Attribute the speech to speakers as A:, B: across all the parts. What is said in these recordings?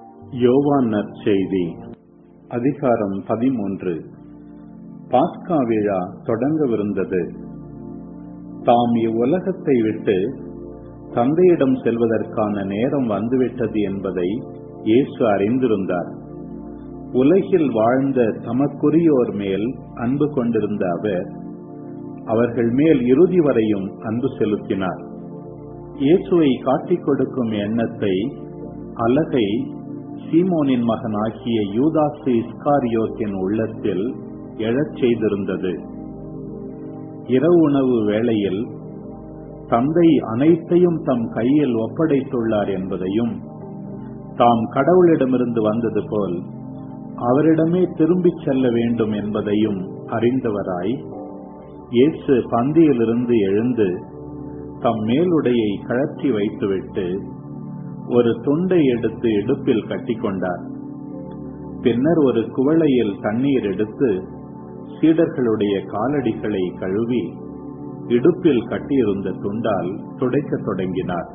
A: யோவான் நற்செய்தி அதிகாரம் பதிமூன்று பாஸ்கா விழா தொடங்கவிருந்தது தாம் இவ்வுலகத்தை விட்டு தந்தையிடம் செல்வதற்கான நேரம் வந்துவிட்டது என்பதை இயேசு அறிந்திருந்தார் உலகில் வாழ்ந்த தமக்குரியோர் மேல் அன்பு கொண்டிருந்த அவர் அவர்கள் மேல் இறுதி வரையும் அன்பு செலுத்தினார் இயேசுவை காட்டிக் கொடுக்கும் எண்ணத்தை அலகை சீமோனின் மகனாகிய யூதாசு இஸ்காரியோத்தின் உள்ளத்தில் எழச் செய்திருந்தது இரவு உணவு வேளையில் தந்தை அனைத்தையும் தம் கையில் ஒப்படைத்துள்ளார் என்பதையும் தாம் கடவுளிடமிருந்து வந்தது போல் அவரிடமே திரும்பிச் செல்ல வேண்டும் என்பதையும் அறிந்தவராய் இயேசு பந்தியிலிருந்து எழுந்து தம் மேலுடையை கழற்றி வைத்துவிட்டு ஒரு துண்டை எடுத்து இடுப்பில் கட்டிக்கொண்டார் பின்னர் ஒரு குவளையில் தண்ணீர் எடுத்து சீடர்களுடைய காலடிகளை கழுவி இடுப்பில் கட்டியிருந்த துண்டால் துடைக்கத் தொடங்கினார்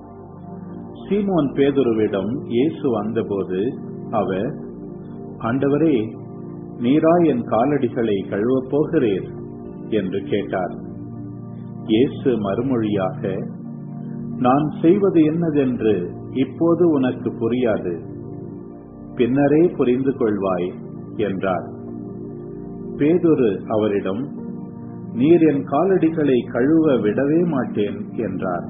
A: சீமோன் பேதுருவிடம் இயேசு வந்தபோது அவர் ஆண்டவரே நீரா என் காலடிகளை கழுவப் போகிறீர் என்று கேட்டார் இயேசு மறுமொழியாக நான் செய்வது என்னதென்று இப்போது உனக்கு புரியாது பின்னரே புரிந்து கொள்வாய் என்றார் பேதுரு அவரிடம் நீர் என் காலடிகளை கழுவ விடவே மாட்டேன் என்றார்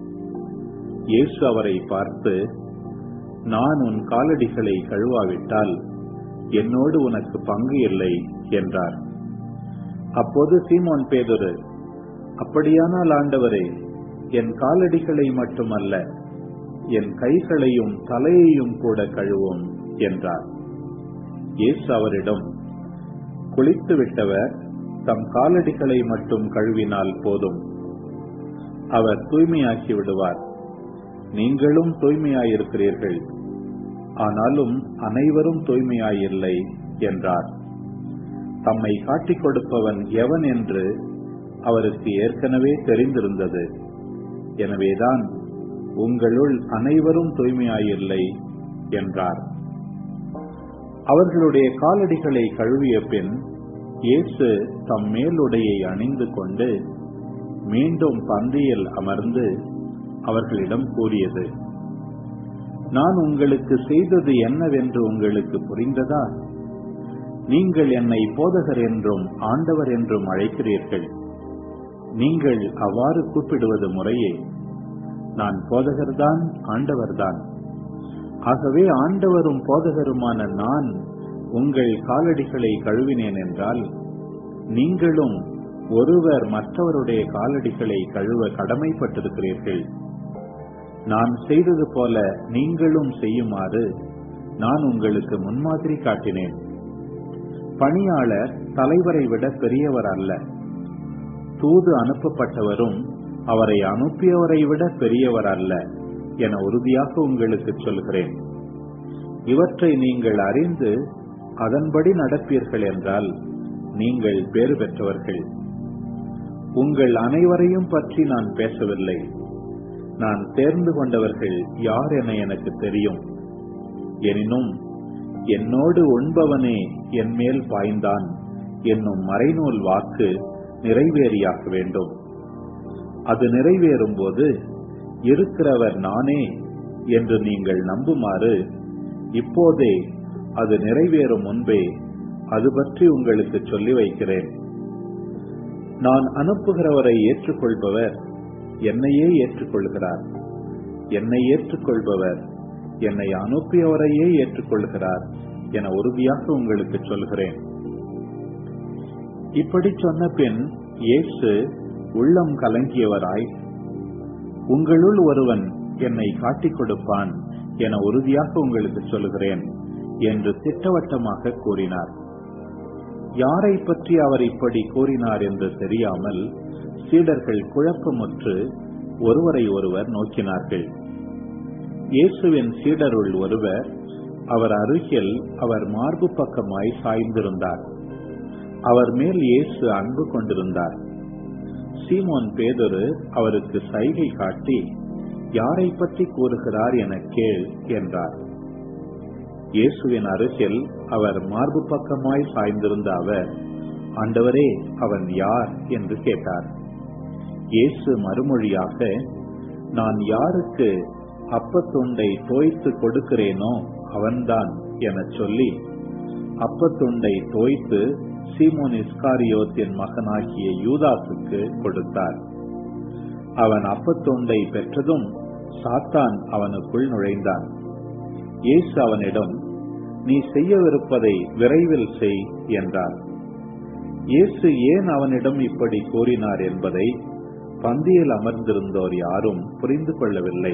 A: இயேசு அவரை பார்த்து நான் உன் காலடிகளை கழுவாவிட்டால் என்னோடு உனக்கு பங்கு இல்லை என்றார் அப்போது சீமோன் பேதுரு அப்படியானால் ஆண்டவரே என் காலடிகளை மட்டுமல்ல என் கைகளையும் தலையையும் கூட கழுவும் என்றார் இயேசு அவரிடம் குளித்து விட்டவர் தம் காலடிகளை மட்டும் கழுவினால் போதும் அவர் தூய்மையாக்கி விடுவார் நீங்களும் தூய்மையாயிருக்கிறீர்கள் ஆனாலும் அனைவரும் தூய்மையாயில்லை என்றார் தம்மை காட்டிக் கொடுப்பவன் எவன் என்று அவருக்கு ஏற்கனவே தெரிந்திருந்தது எனவேதான் உங்களுள் அனைவரும் தூய்மையாயில்லை என்றார் அவர்களுடைய காலடிகளை கழுவிய பின் இயேசு தம் மேலுடையை அணிந்து கொண்டு மீண்டும் பந்தியில் அமர்ந்து அவர்களிடம் கூறியது நான் உங்களுக்கு செய்தது என்னவென்று உங்களுக்கு புரிந்ததா நீங்கள் என்னை போதகர் என்றும் ஆண்டவர் என்றும் அழைக்கிறீர்கள் நீங்கள் அவ்வாறு கூப்பிடுவது முறையே நான் போதகர்தான் ஆண்டவர்தான் ஆகவே ஆண்டவரும் போதகருமான நான் உங்கள் காலடிகளை கழுவினேன் என்றால் நீங்களும் ஒருவர் மற்றவருடைய காலடிகளை கழுவ கடமைப்பட்டிருக்கிறீர்கள் நான் செய்தது போல நீங்களும் செய்யுமாறு நான் உங்களுக்கு முன்மாதிரி காட்டினேன் பணியாளர் தலைவரை விட பெரியவர் அல்ல தூது அனுப்பப்பட்டவரும் அவரை அனுப்பியவரை விட பெரியவர் அல்ல என உறுதியாக உங்களுக்கு சொல்கிறேன் இவற்றை நீங்கள் அறிந்து அதன்படி நடப்பீர்கள் என்றால் நீங்கள் பேறு பெற்றவர்கள் உங்கள் அனைவரையும் பற்றி நான் பேசவில்லை நான் தேர்ந்து கொண்டவர்கள் யார் என எனக்கு தெரியும் எனினும் என்னோடு உண்பவனே என் மேல் பாய்ந்தான் என்னும் மறைநூல் வாக்கு நிறைவேறியாக வேண்டும் அது நிறைவேறும் போது இருக்கிறவர் நானே என்று நீங்கள் நம்புமாறு இப்போதே அது நிறைவேறும் முன்பே அது பற்றி உங்களுக்கு சொல்லி வைக்கிறேன் நான் அனுப்புகிறவரை ஏற்றுக்கொள்பவர் என்னையே ஏற்றுக்கொள்கிறார் என்னை ஏற்றுக்கொள்பவர் என்னை அனுப்பியவரையே ஏற்றுக்கொள்கிறார் என உறுதியாக உங்களுக்கு சொல்கிறேன் இப்படி சொன்ன பின் இயேசு உள்ளம் கலங்கியவராய் உங்களுள் ஒருவன் என்னை காட்டிக் கொடுப்பான் என உறுதியாக உங்களுக்கு சொல்கிறேன் என்று திட்டவட்டமாக கூறினார் யாரை பற்றி அவர் இப்படி கூறினார் என்று தெரியாமல் சீடர்கள் குழப்பமுற்று ஒருவரை ஒருவர் நோக்கினார்கள் இயேசுவின் சீடருள் ஒருவர் அவர் அருகில் அவர் மார்பு பக்கமாய் சாய்ந்திருந்தார் அவர் மேல் இயேசு அன்பு கொண்டிருந்தார் சீமோன் பேதுரு அவருக்கு சைகை காட்டி யாரை பற்றி கூறுகிறார் என கேள் என்றார் இயேசுவின் அருகில் அவர் மார்பு பக்கமாய் சாய்ந்திருந்த அவர் ஆண்டவரே அவன் யார் என்று கேட்டார் இயேசு மறுமொழியாக நான் யாருக்கு அப்பத்துண்டை தோய்த்து கொடுக்கிறேனோ அவன்தான் எனச் சொல்லி அப்பத்துண்டை தோய்த்து சீமோன் இஸ்காரியோத்தின் மகனாகிய யூதாசுக்கு கொடுத்தார் அவன் அப்பத்துண்டை பெற்றதும் சாத்தான் அவனுக்குள் நுழைந்தான் இயேசு அவனிடம் நீ செய்யவிருப்பதை விரைவில் செய் என்றார் இயேசு ஏன் அவனிடம் இப்படி கூறினார் என்பதை பந்தியில் அமர்ந்திருந்தோர் யாரும் புரிந்து கொள்ளவில்லை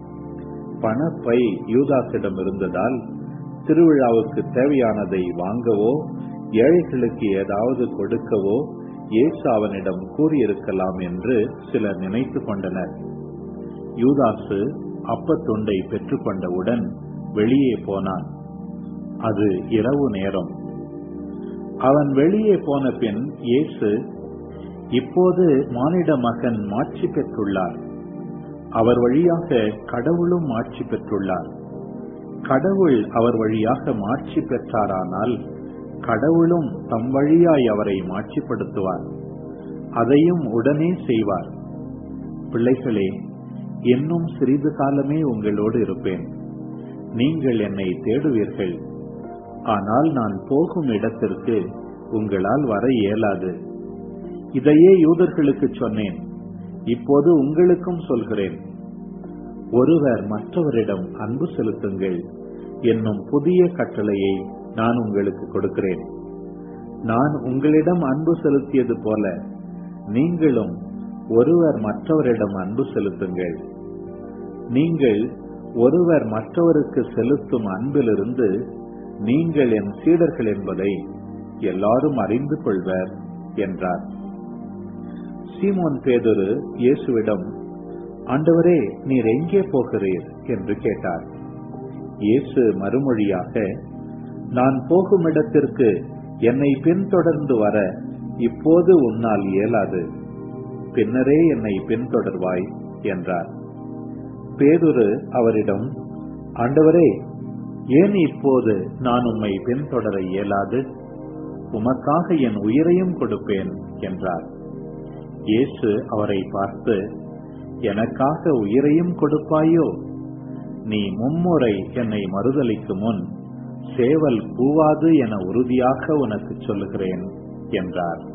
A: பணப்பை யூதாசிடம் இருந்ததால் திருவிழாவுக்கு தேவையானதை வாங்கவோ ஏழைகளுக்கு ஏதாவது கொடுக்கவோ இயேசு அவனிடம் கூறியிருக்கலாம் என்று சிலர் நினைத்து கொண்டனர் யூதாசு அப்பத்துண்டை பெற்றுக்கொண்டவுடன் வெளியே போனான் அது இரவு நேரம் அவன் வெளியே போன பின் இயேசு இப்போது மானிட மகன் மாட்சி பெற்றுள்ளார் அவர் வழியாக கடவுளும் மாட்சி பெற்றுள்ளார் கடவுள் அவர் வழியாக மாட்சி பெற்றாரானால் கடவுளும் தம் வழியாய் அவரை மாட்சிப்படுத்துவார் அதையும் உடனே செய்வார் பிள்ளைகளே இன்னும் சிறிது காலமே உங்களோடு இருப்பேன் நீங்கள் என்னை தேடுவீர்கள் ஆனால் நான் போகும் இடத்திற்கு உங்களால் வர இயலாது இதையே யூதர்களுக்கு சொன்னேன் இப்போது உங்களுக்கும் சொல்கிறேன் ஒருவர் மற்றவரிடம் அன்பு செலுத்துங்கள் என்னும் புதிய கட்டளையை நான் உங்களுக்கு கொடுக்கிறேன் நான் உங்களிடம் அன்பு செலுத்தியது போல நீங்களும் ஒருவர் மற்றவரிடம் அன்பு செலுத்துங்கள் நீங்கள் ஒருவர் மற்றவருக்கு செலுத்தும் அன்பிலிருந்து நீங்கள் என் சீடர்கள் என்பதை எல்லாரும் அறிந்து கொள்வர் என்றார் சீமோன் பேதுரு இயேசுவிடம் ஆண்டவரே நீர் எங்கே போகிறீர் என்று கேட்டார் இயேசு மறுமொழியாக நான் போகும் இடத்திற்கு என்னை பின்தொடர்ந்து வர இப்போது உன்னால் இயலாது பின்னரே என்னை பின்தொடர்வாய் என்றார் பேதுரு அவரிடம் ஆண்டவரே ஏன் இப்போது நான் உம்மை பின்தொடர இயலாது உமக்காக என் உயிரையும் கொடுப்பேன் என்றார் இயேசு அவரை பார்த்து எனக்காக உயிரையும் கொடுப்பாயோ நீ மும்முறை என்னை மறுதலிக்கு முன் சேவல் கூவாது என உறுதியாக உனக்கு சொல்லுகிறேன் என்றார்